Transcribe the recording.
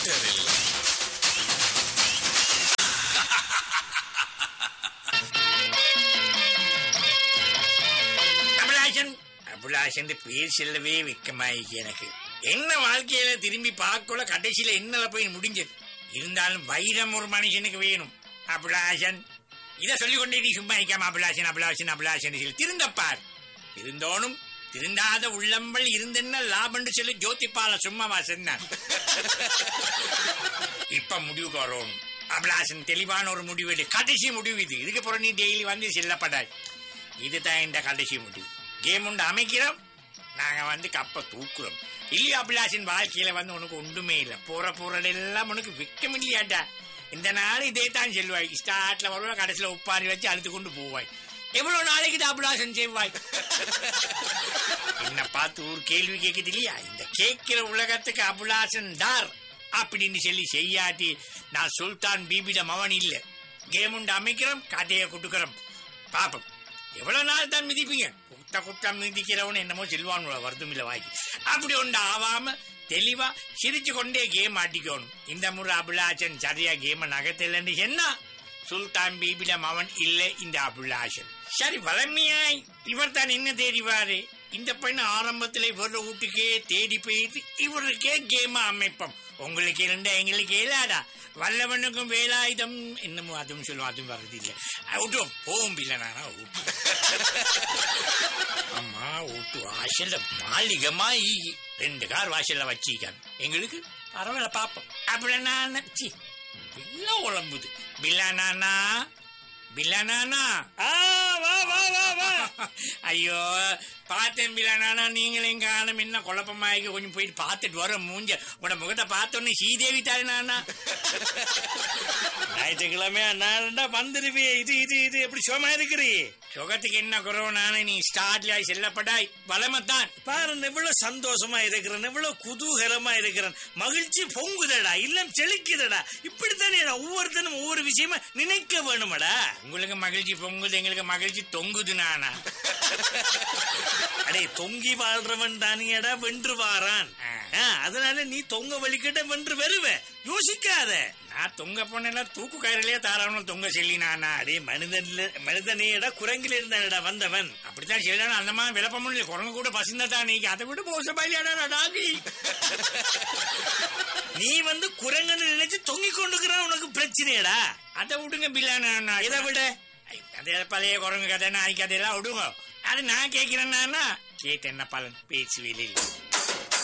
தியேட்டரில் அபிலாஷன் அபிலாஷன் பேர் செல்லவே வெக்கமாயிக்கு எனக்கு என்ன வாழ்க்கையில திரும்பி பார்க்கல கடைசியில என்னல போய் முடிஞ்சது இருந்தாலும் வைரம் ஒரு மனுஷனுக்கு வேணும் அபிலாஷன் இத சொல்லிக் கொண்டே நீ சும்மா இருக்காம அபிலாஷன் அபிலாஷன் அபிலாஷன் சொல்லி திருந்தப்பார் திருந்தோனும் திருந்தாத உள்ளம்பல் இருந்தென்ன லாபம்னு சொல்லி ஜோதிப்பால சும்மாவா சொன்னான் இப்ப முடிவுக்கு வரணும் அபிலாஷன் தெளிவான ஒரு முடிவு எடு. கடைசி முடிவு இது இதுக்கு அப்புறம் நீ டெய்லி வந்து செல்லப்படாய் இதுதான் இந்த கடைசி முடிவு கேம் உண்டு அமைக்கிறோம் நாங்க வந்து கப்ப தூக்குறோம் இல்லையா அபிலாஷின் வாழ்க்கையில வந்து உனக்கு ஒன்றுமே இல்லை போற போறதெல்லாம் உனக்கு விற்க இல்லையாட்டா இந்த நாள் இதே தான் செல்வாய் ஸ்டார்ட்ல வருவா கடைசியில உப்பாரி வச்சு அழுத்து கொண்டு போவாய் எவ்வளவு நாளைக்கு இந்த அபிலாஷன் செய்வாய் என்ன பார்த்து ஒரு கேள்வி கேக்குது இல்லையா இந்த கேட்கிற உலகத்துக்கு அபிலாஷன் தார் அப்படின்னு சொல்லி செய்யாட்டி நான் சுல்தான் பீபிட மவன் இல்ல கேம் உண்டு அமைக்கிறோம் கதையை கொடுக்கிறோம் பாப்போம் எவ்வளவு நாள் தான் மிதிப்பீங்க குத்த குத்தம் மிதிக்கிறவன் என்னமோ செல்வான் வருதும் இல்ல வாங்கி அப்படி ஒன்று ஆவாம தெளிவா சிரிச்சு கொண்டே கேம் ஆட்டிக்கணும் இந்த முறை அபிலாஷன் சரியா கேம நகர்த்தலன்னு என்ன சுல்தான் பீபிடம் அவன் இல்ல இந்த அபிலாஷன் சரி வளமையாய் இவர் தான் என்ன தேடிவாரு இந்த பெண் ஆரம்பத்துல இவரோட வீட்டுக்கே தேடி போயிட்டு இவருக்கே கேம அமைப்போம் உங்களுக்கு இருந்தா எங்களுக்கு இயலாதா வல்லவனுக்கும் வேலாயுதம் என்னமோ அதுவும் சொல்லுவோம் அதுவும் வர்றது இல்ல விட்டுவோம் போகும் இல்ல நானா விட்டு அம்மா விட்டு வாசல்ல மாளிகமா ஈ ரெண்டு கார் வாசல்ல வச்சிருக்காங்க எங்களுக்கு பரவாயில்ல பாப்போம் அப்படின்னா சி பில்லா உழம்புது பில்லானா பில்லானா ஆ, வா வா வா வா ஐயோ பார்த்தேன் பில்லானா நீங்களும் காணும் என்ன குழப்பமாயிக்க கொஞ்சம் போயிட்டு பார்த்துட்டு வர மூஞ்ச உன முகத்தை பார்த்தோன்னே ஸ்ரீதேவி தானே நானா ஞாயிற்றுக்கிழமையா நான்டா வந்துருவியே இது இது இது எப்படி சுகமா இருக்கிறீ சுகத்துக்கு என்ன குறவு நானே நீ ஸ்டார்ட்லாய் செல்லப்படாய் வளமத்தான் பாரு எவ்வளவு சந்தோஷமா இருக்கிறேன் எவ்வளவு குதூகலமா இருக்கிறேன் மகிழ்ச்சி பொங்குதடா இல்லம் செழிக்குதடா இப்படித்தானே ஒவ்வொருத்தனும் ஒவ்வொரு விஷயமா நினைக்க வேணுமடா உங்களுக்கு மகிழ்ச்சி பொங்குது எங்களுக்கு மகிழ்ச்சி தொங்குது நானா அடே தொங்கி வாழ்றவன் தானியடா வென்று வாரான் ஆ. ஆ, அதனால நீ தொங்க வலிக்கிட்ட வென்று வருவ யோசிக்காத நான் தொங்க போனேன் தூக்கு கயிறுலயே தாராளம் தொங்க செல்லி நானா அடே மனிதன்ல மனிதனேடா குரங்கில இருந்தானடா வந்தவன் அப்படித்தான் சொல்லணும் அந்த மாதிரி விளப்பமும் இல்லை குரங்கு கூட பசுந்ததான் நீங்க அதை விட மோசமாயிலாடா டாகி நீ வந்து குரங்குன்னு நினைச்சு தொங்கிக் கொண்டுக்கிறான் உனக்கு பிரச்சனையடா அதை விடுங்க பில்லானா இதை விட அதே பழைய குரங்கு கதை நாய் கதையெல்லாம் விடுங்க அது நான் கேட்கிறேன்னா கேட்டு என்ன பலன் பேச்சு வெளியில்